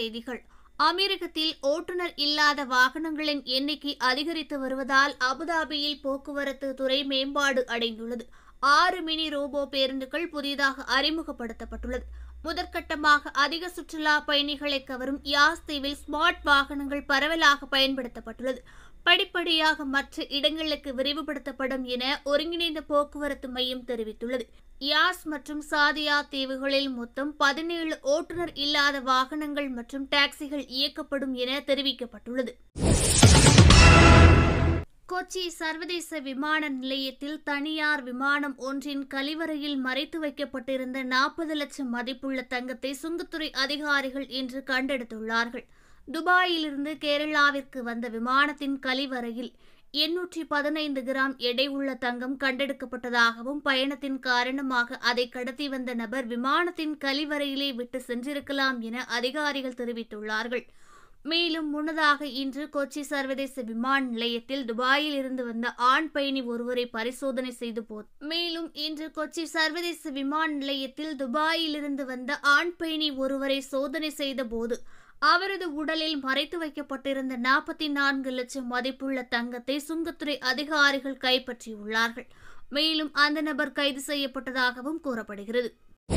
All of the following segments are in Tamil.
செய்திகள் அமெரிக்கத்தில் ஓட்டுநர் இல்லாத வாகனங்களின் எண்ணிக்கை அதிகரித்து வருவதால் அபுதாபியில் போக்குவரத்து துறை மேம்பாடு அடைந்துள்ளது ஆறு மினி ரோபோ பேருந்துகள் புதிதாக அறிமுகப்படுத்தப்பட்டுள்ளது முதற்கட்டமாக அதிக சுற்றுலா பயணிகளை கவரும் யாஸ் தீவில் ஸ்மார்ட் வாகனங்கள் பரவலாக பயன்படுத்தப்பட்டுள்ளது படிப்படியாக மற்ற இடங்களுக்கு விரிவுபடுத்தப்படும் என ஒருங்கிணைந்த போக்குவரத்து மையம் தெரிவித்துள்ளது யாஸ் மற்றும் சாதியா தீவுகளில் மொத்தம் பதினேழு ஓட்டுநர் இல்லாத வாகனங்கள் மற்றும் டாக்ஸிகள் இயக்கப்படும் என தெரிவிக்கப்பட்டுள்ளது கொச்சி சர்வதேச விமான நிலையத்தில் தனியார் விமானம் ஒன்றின் கழிவறையில் மறைத்து வைக்கப்பட்டிருந்த நாற்பது லட்சம் மதிப்புள்ள தங்கத்தை சுங்கத்துறை அதிகாரிகள் இன்று கண்டெடுத்துள்ளார்கள் துபாயிலிருந்து கேரளாவிற்கு வந்த விமானத்தின் கழிவறையில் எண்ணூற்றி பதினைந்து கிராம் எடை உள்ள தங்கம் கண்டெடுக்கப்பட்டதாகவும் பயணத்தின் காரணமாக அதை கடத்தி வந்த நபர் விமானத்தின் கழிவறையிலே விட்டு சென்றிருக்கலாம் என அதிகாரிகள் தெரிவித்துள்ளார்கள் மேலும் முன்னதாக இன்று கொச்சி சர்வதேச விமான நிலையத்தில் துபாயில் இருந்து வந்த ஆண் பயணி ஒருவரை பரிசோதனை செய்து போது மேலும் இன்று கொச்சி சர்வதேச விமான நிலையத்தில் துபாயிலிருந்து வந்த ஆண் பயணி ஒருவரை சோதனை செய்த போது அவரது உடலில் மறைத்து வைக்கப்பட்டிருந்த நாற்பத்தி நான்கு லட்சம் மதிப்புள்ள தங்கத்தை சுங்கத்துறை அதிகாரிகள் கைப்பற்றியுள்ளார்கள் மேலும் அந்த நபர் கைது செய்யப்பட்டதாகவும் கூறப்படுகிறது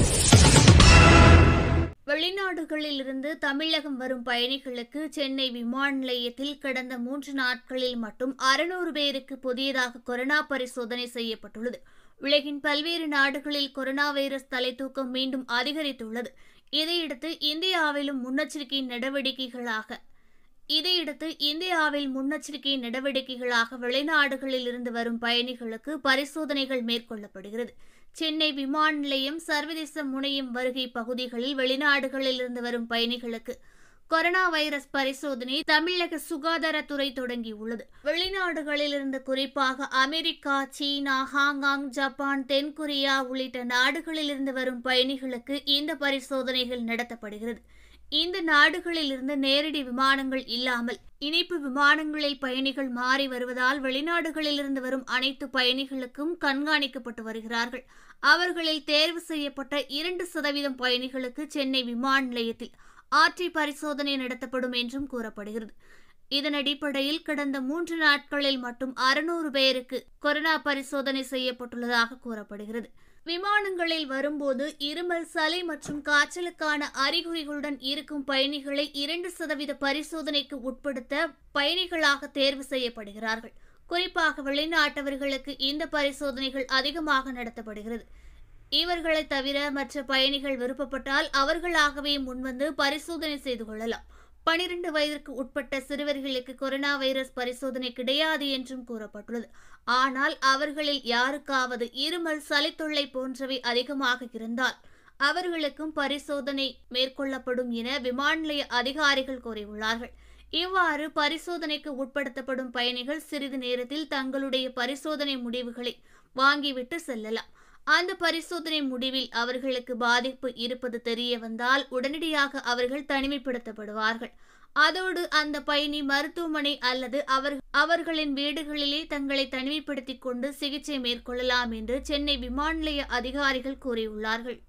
வெளிநாடுகளில் இருந்து தமிழகம் வரும் பயணிகளுக்கு சென்னை விமான நிலையத்தில் கடந்த மூன்று நாட்களில் மட்டும் அறுநூறு பேருக்கு புதியதாக கொரோனா பரிசோதனை செய்யப்பட்டுள்ளது உலகின் பல்வேறு நாடுகளில் கொரோனா வைரஸ் தலைத்தூக்கம் மீண்டும் அதிகரித்துள்ளது இதையடுத்து இந்தியாவிலும் முன்னெச்சரிக்கை நடவடிக்கைகளாக இதையடுத்து இந்தியாவில் முன்னெச்சரிக்கை நடவடிக்கைகளாக வெளிநாடுகளில் இருந்து வரும் பயணிகளுக்கு பரிசோதனைகள் மேற்கொள்ளப்படுகிறது சென்னை விமான நிலையம் சர்வதேச முனையம் வருகை பகுதிகளில் வெளிநாடுகளில் இருந்து வரும் பயணிகளுக்கு கொரோனா வைரஸ் பரிசோதனை தமிழக சுகாதாரத்துறை தொடங்கியுள்ளது வெளிநாடுகளில் இருந்து குறிப்பாக அமெரிக்கா சீனா ஹாங்காங் ஜப்பான் தென்கொரியா உள்ளிட்ட நாடுகளில் இருந்து வரும் பயணிகளுக்கு இந்த பரிசோதனைகள் நடத்தப்படுகிறது இந்த நாடுகளில் இருந்து நேரடி விமானங்கள் இல்லாமல் இணைப்பு விமானங்களில் பயணிகள் மாறி வருவதால் வெளிநாடுகளில் இருந்து வரும் அனைத்து பயணிகளுக்கும் கண்காணிக்கப்பட்டு வருகிறார்கள் அவர்களில் தேர்வு செய்யப்பட்ட இரண்டு சதவீதம் பயணிகளுக்கு சென்னை விமான நிலையத்தில் ஆர்டி பரிசோதனை நடத்தப்படும் என்றும் கூறப்படுகிறது இதன் அடிப்படையில் கடந்த மூன்று நாட்களில் மட்டும் அறுநூறு பேருக்கு கொரோனா பரிசோதனை செய்யப்பட்டுள்ளதாக கூறப்படுகிறது விமானங்களில் வரும்போது இருமல் சளி மற்றும் காய்ச்சலுக்கான அறிகுறிகளுடன் இருக்கும் பயணிகளை இரண்டு சதவீத பரிசோதனைக்கு உட்படுத்த பயணிகளாக தேர்வு செய்யப்படுகிறார்கள் குறிப்பாக வெளிநாட்டவர்களுக்கு இந்த பரிசோதனைகள் அதிகமாக நடத்தப்படுகிறது இவர்களை தவிர மற்ற பயணிகள் விருப்பப்பட்டால் அவர்களாகவே முன்வந்து பரிசோதனை செய்து கொள்ளலாம் பனிரெண்டு வயதிற்கு உட்பட்ட சிறுவர்களுக்கு கொரோனா வைரஸ் பரிசோதனை கிடையாது என்றும் கூறப்பட்டுள்ளது ஆனால் அவர்களில் யாருக்காவது இருமல் சளித்தொல்லை போன்றவை அதிகமாக இருந்தால் அவர்களுக்கும் பரிசோதனை மேற்கொள்ளப்படும் என விமான நிலைய அதிகாரிகள் கூறியுள்ளார்கள் இவ்வாறு பரிசோதனைக்கு உட்படுத்தப்படும் பயணிகள் சிறிது நேரத்தில் தங்களுடைய பரிசோதனை முடிவுகளை வாங்கிவிட்டு செல்லலாம் அந்த பரிசோதனை முடிவில் அவர்களுக்கு பாதிப்பு இருப்பது தெரிய வந்தால் உடனடியாக அவர்கள் தனிமைப்படுத்தப்படுவார்கள் அதோடு அந்த பயணி மருத்துவமனை அல்லது அவர் அவர்களின் வீடுகளிலே தங்களை தனிமைப்படுத்திக் கொண்டு சிகிச்சை மேற்கொள்ளலாம் என்று சென்னை விமான நிலைய அதிகாரிகள் கூறியுள்ளார்கள்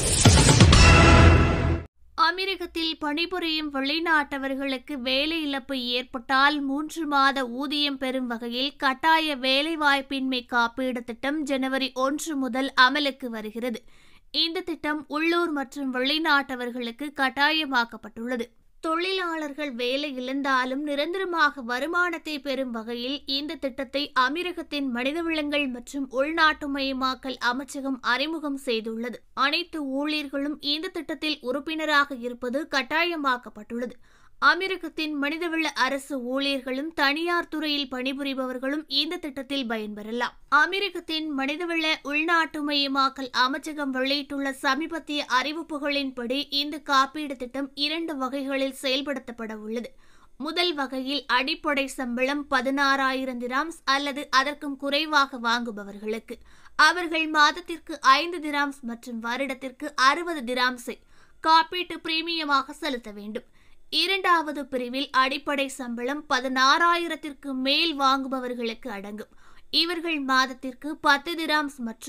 அமெரிக்கத்தில் பணிபுரியும் வெளிநாட்டவர்களுக்கு வேலை இழப்பு ஏற்பட்டால் மூன்று மாத ஊதியம் பெறும் வகையில் கட்டாய வேலைவாய்ப்பின்மை காப்பீடு திட்டம் ஜனவரி ஒன்று முதல் அமலுக்கு வருகிறது இந்த திட்டம் உள்ளூர் மற்றும் வெளிநாட்டவர்களுக்கு கட்டாயமாக்கப்பட்டுள்ளது தொழிலாளர்கள் வேலை இழந்தாலும் நிரந்தரமாக வருமானத்தை பெறும் வகையில் இந்த திட்டத்தை அமீரகத்தின் மனிதவளங்கள் மற்றும் உள்நாட்டுமயமாக்கல் அமைச்சகம் அறிமுகம் செய்துள்ளது அனைத்து ஊழியர்களும் இந்த திட்டத்தில் உறுப்பினராக இருப்பது கட்டாயமாக்கப்பட்டுள்ளது அமெரிக்கத்தின் மனிதவள அரசு ஊழியர்களும் தனியார் துறையில் பணிபுரிபவர்களும் இந்த திட்டத்தில் பயன்பெறலாம் அமெரிக்கத்தின் மனிதவள உள்நாட்டுமயமாக்கல் அமைச்சகம் வெளியிட்டுள்ள சமீபத்திய அறிவிப்புகளின்படி இந்த காப்பீடு திட்டம் இரண்டு வகைகளில் செயல்படுத்தப்பட உள்ளது முதல் வகையில் அடிப்படை சம்பளம் பதினாறாயிரம் திராம்ஸ் அல்லது அதற்கும் குறைவாக வாங்குபவர்களுக்கு அவர்கள் மாதத்திற்கு ஐந்து திராம்ஸ் மற்றும் வருடத்திற்கு அறுபது திராம்ஸை காப்பீட்டு பிரீமியமாக செலுத்த வேண்டும் இரண்டாவது பிரிவில் அடிப்படை சம்பளம் பதினாறாயிரத்திற்கு மேல் வாங்குபவர்களுக்கு அடங்கும் இவர்கள் மாதத்திற்கு பத்து திராம்ஸ் மற்றும்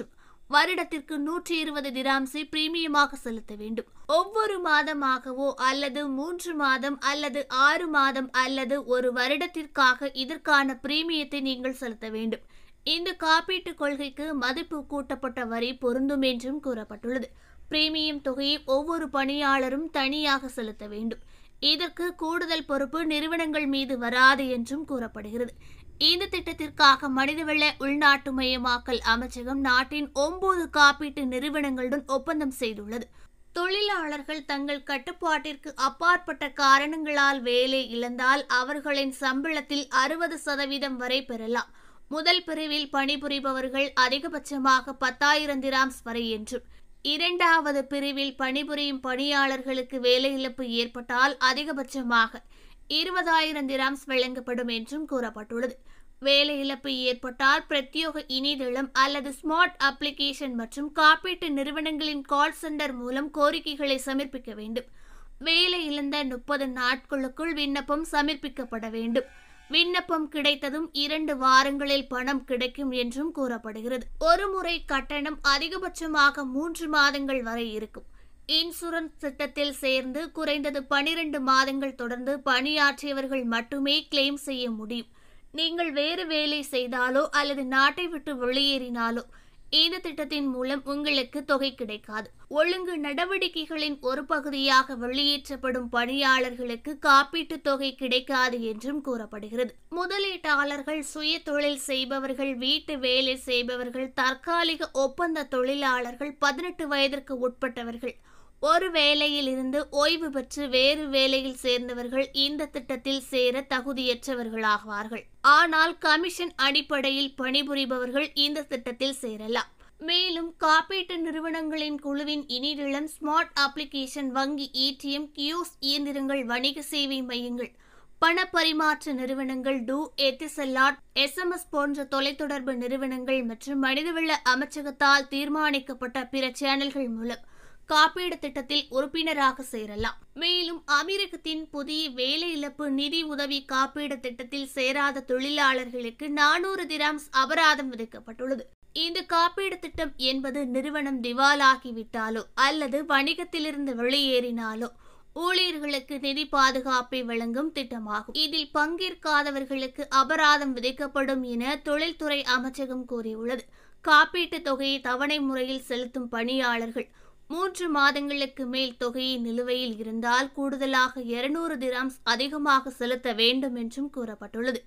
வருடத்திற்கு நூற்றி இருபது திராம்ஸை பிரீமியமாக செலுத்த வேண்டும் ஒவ்வொரு மாதமாகவோ அல்லது மூன்று மாதம் அல்லது ஆறு மாதம் அல்லது ஒரு வருடத்திற்காக இதற்கான பிரீமியத்தை நீங்கள் செலுத்த வேண்டும் இந்த காப்பீட்டு கொள்கைக்கு மதிப்பு கூட்டப்பட்ட வரி பொருந்தும் என்றும் கூறப்பட்டுள்ளது பிரீமியம் தொகையை ஒவ்வொரு பணியாளரும் தனியாக செலுத்த வேண்டும் இதற்கு கூடுதல் பொறுப்பு நிறுவனங்கள் மீது வராது என்றும் கூறப்படுகிறது இந்த திட்டத்திற்காக மனிதவள உள்நாட்டு மயமாக்கல் அமைச்சகம் நாட்டின் ஒன்பது காப்பீட்டு நிறுவனங்களுடன் ஒப்பந்தம் செய்துள்ளது தொழிலாளர்கள் தங்கள் கட்டுப்பாட்டிற்கு அப்பாற்பட்ட காரணங்களால் வேலை இழந்தால் அவர்களின் சம்பளத்தில் அறுபது சதவீதம் வரை பெறலாம் முதல் பிரிவில் பணிபுரிபவர்கள் அதிகபட்சமாக பத்தாயிரம் திராம்ஸ் வரை என்றும் இரண்டாவது பிரிவில் பணிபுரியும் பணியாளர்களுக்கு வேலை இழப்பு ஏற்பட்டால் அதிகபட்சமாக இருபதாயிரம் திராம்ஸ் வழங்கப்படும் என்றும் கூறப்பட்டுள்ளது வேலை இழப்பு ஏற்பட்டால் பிரத்யோக இணையதளம் அல்லது ஸ்மார்ட் அப்ளிகேஷன் மற்றும் காப்பீட்டு நிறுவனங்களின் கால் சென்டர் மூலம் கோரிக்கைகளை சமர்ப்பிக்க வேண்டும் வேலை இழந்த முப்பது நாட்களுக்குள் விண்ணப்பம் சமர்ப்பிக்கப்பட வேண்டும் விண்ணப்பம் கிடைத்ததும் இரண்டு வாரங்களில் பணம் கிடைக்கும் என்றும் கூறப்படுகிறது ஒரு முறை கட்டணம் அதிகபட்சமாக மூன்று மாதங்கள் வரை இருக்கும் இன்சூரன்ஸ் திட்டத்தில் சேர்ந்து குறைந்தது பனிரெண்டு மாதங்கள் தொடர்ந்து பணியாற்றியவர்கள் மட்டுமே கிளைம் செய்ய முடியும் நீங்கள் வேறு வேலை செய்தாலோ அல்லது நாட்டை விட்டு வெளியேறினாலோ இந்த திட்டத்தின் மூலம் உங்களுக்கு தொகை கிடைக்காது ஒழுங்கு நடவடிக்கைகளின் ஒரு பகுதியாக வெளியேற்றப்படும் பணியாளர்களுக்கு காப்பீட்டு தொகை கிடைக்காது என்றும் கூறப்படுகிறது முதலீட்டாளர்கள் சுய தொழில் செய்பவர்கள் வீட்டு வேலை செய்பவர்கள் தற்காலிக ஒப்பந்த தொழிலாளர்கள் பதினெட்டு வயதிற்கு உட்பட்டவர்கள் ஒரு வேலையில் இருந்து ஓய்வு பெற்று வேறு வேலையில் சேர்ந்தவர்கள் இந்த திட்டத்தில் சேர தகுதியற்றவர்களாவார்கள் ஆனால் கமிஷன் அடிப்படையில் பணிபுரிபவர்கள் இந்த திட்டத்தில் சேரலாம் மேலும் காப்பீட்டு நிறுவனங்களின் குழுவின் இனிநிலம் ஸ்மார்ட் அப்ளிகேஷன் வங்கி ஏடிஎம் கியூஸ் இயந்திரங்கள் வணிக சேவை மையங்கள் பண பரிமாற்ற நிறுவனங்கள் டூ எத்திசெல்லாட் எஸ்எம்எஸ் போன்ற தொலைத்தொடர்பு நிறுவனங்கள் மற்றும் மனிதவள அமைச்சகத்தால் தீர்மானிக்கப்பட்ட பிற சேனல்கள் மூலம் காப்பீடு திட்டத்தில் உறுப்பினராக சேரலாம் மேலும் அமெரிக்கத்தின் புதிய வேலை இழப்பு நிதி உதவி காப்பீடு திட்டத்தில் சேராத தொழிலாளர்களுக்கு நானூறு திராம்ஸ் அபராதம் விதிக்கப்பட்டுள்ளது இந்த காப்பீடு திட்டம் என்பது நிறுவனம் திவாலாகிவிட்டாலோ அல்லது வணிகத்திலிருந்து வெளியேறினாலோ ஊழியர்களுக்கு நிதி பாதுகாப்பை வழங்கும் திட்டமாகும் இதில் பங்கேற்காதவர்களுக்கு அபராதம் விதிக்கப்படும் என தொழில்துறை அமைச்சகம் கூறியுள்ளது காப்பீட்டு தொகையை தவணை முறையில் செலுத்தும் பணியாளர்கள் மூன்று மாதங்களுக்கு மேல் தொகையை நிலுவையில் இருந்தால் கூடுதலாக இருநூறு திராம்ஸ் அதிகமாக செலுத்த வேண்டும் என்றும் கூறப்பட்டுள்ளது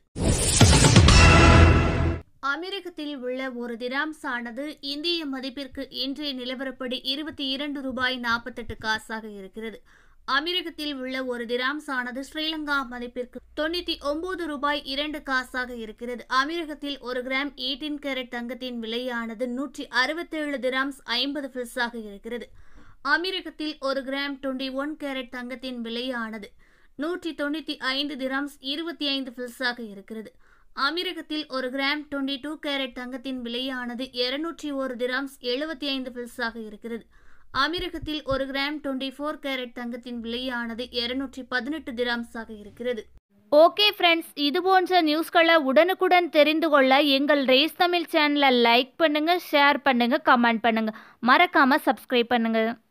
அமெரிக்கத்தில் உள்ள ஒரு திராம்ஸ் ஆனது இந்திய மதிப்பிற்கு இன்றைய நிலவரப்படி இருபத்தி இரண்டு ரூபாய் நாற்பத்தெட்டு காசாக இருக்கிறது அமெரிக்கத்தில் உள்ள ஒரு திராம்ஸ் ஆனது ஸ்ரீலங்கா மதிப்பிற்கு தொண்ணூத்தி ஒன்பது ரூபாய் இரண்டு காசாக இருக்கிறது அமெரிக்கத்தில் ஒரு கிராம் எயிட்டீன் கேரட் தங்கத்தின் விலையானது நூற்றி அறுபத்தேழு திராம்ஸ் ஐம்பது பில்ஸாக இருக்கிறது அமெரிக்கத்தில் ஒரு கிராம் டுவெண்ட்டி ஒன் கேரட் தங்கத்தின் விலையானது நூற்றி தொண்ணூற்றி ஐந்து திராம்ஸ் இருபத்தி ஐந்து பில்ஸாக இருக்கிறது அமெரிக்கத்தில் ஒரு கிராம் டுவெண்ட்டி டூ கேரட் தங்கத்தின் விலையானது இருநூற்றி ஒரு திராம்ஸ் எழுபத்தி ஐந்து பில்ஸாக இருக்கிறது அமெரிக்கத்தில் ஒரு கிராம் டுவெண்ட்டி ஃபோர் கேரட் தங்கத்தின் விலையானது இருநூற்றி பதினெட்டு திராம்ஸாக இருக்கிறது ஓகே ஃப்ரெண்ட்ஸ் இது போன்ற நியூஸ்களை உடனுக்குடன் தெரிந்து கொள்ள எங்கள் ரேஸ் தமிழ் சேனலை லைக் பண்ணுங்கள் ஷேர் பண்ணுங்கள் கமெண்ட் பண்ணுங்கள் மறக்காமல் சப்ஸ்கிரைப் பண்ணுங்கள்